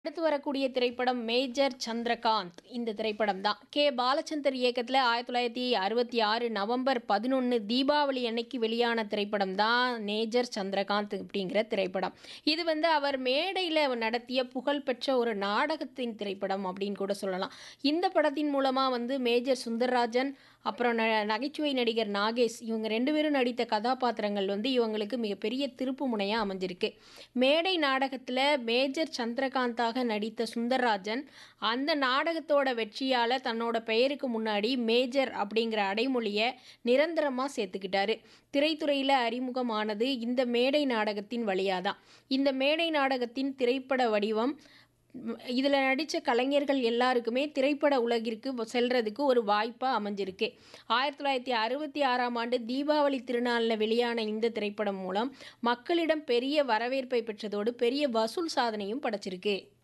அடுத்து வரக்கூடிய திரைப்படம் மேஜர் சந்திரகாந்த் இந்த திரைப்படம் தான் கே பாலச்சந்தர் இயக்கத்தில் ஆயிரத்தி தொள்ளாயிரத்தி அறுபத்தி ஆறு நவம்பர் பதினொன்று தீபாவளி அன்னைக்கு வெளியான திரைப்படம் தான் மேஜர் சந்திரகாந்த் அப்படிங்கிற திரைப்படம் இது வந்து அவர் மேடையில் நடத்திய புகழ்பெற்ற ஒரு நாடகத்தின் திரைப்படம் அப்படின்னு கூட சொல்லலாம் இந்த படத்தின் மூலமாக வந்து மேஜர் சுந்தர்ராஜன் அப்புறம் ந நகைச்சுவை நடிகர் நாகேஷ் இவங்க ரெண்டு பேரும் நடித்த கதாபாத்திரங்கள் வந்து இவங்களுக்கு மிகப்பெரிய திருப்பு முனையாக அமைஞ்சிருக்கு மேடை நாடகத்தில் மேஜர் சந்திரகாந்தாக நடித்த சுந்தர்ராஜன் அந்த நாடகத்தோட வெற்றியால் தன்னோட பெயருக்கு முன்னாடி மேஜர் அப்படிங்கிற அடைமொழியை நிரந்தரமாக சேர்த்துக்கிட்டாரு திரைத்துறையில் அறிமுகமானது இந்த மேடை நாடகத்தின் வழியாக தான் இந்த மேடை நாடகத்தின் திரைப்பட வடிவம் இதில் நடித்த கலைஞர்கள் எல்லாருக்குமே திரைப்பட உலகிற்கு செல்றதுக்கு ஒரு வாய்ப்பாக அமைஞ்சிருக்கு ஆயிரத்தி தொள்ளாயிரத்தி அறுபத்தி ஆறாம் ஆண்டு தீபாவளி திருநாளில் வெளியான இந்த திரைப்படம் மூலம் மக்களிடம் பெரிய வரவேற்பை பெற்றதோடு பெரிய வசூல் சாதனையும் படைச்சிருக்கு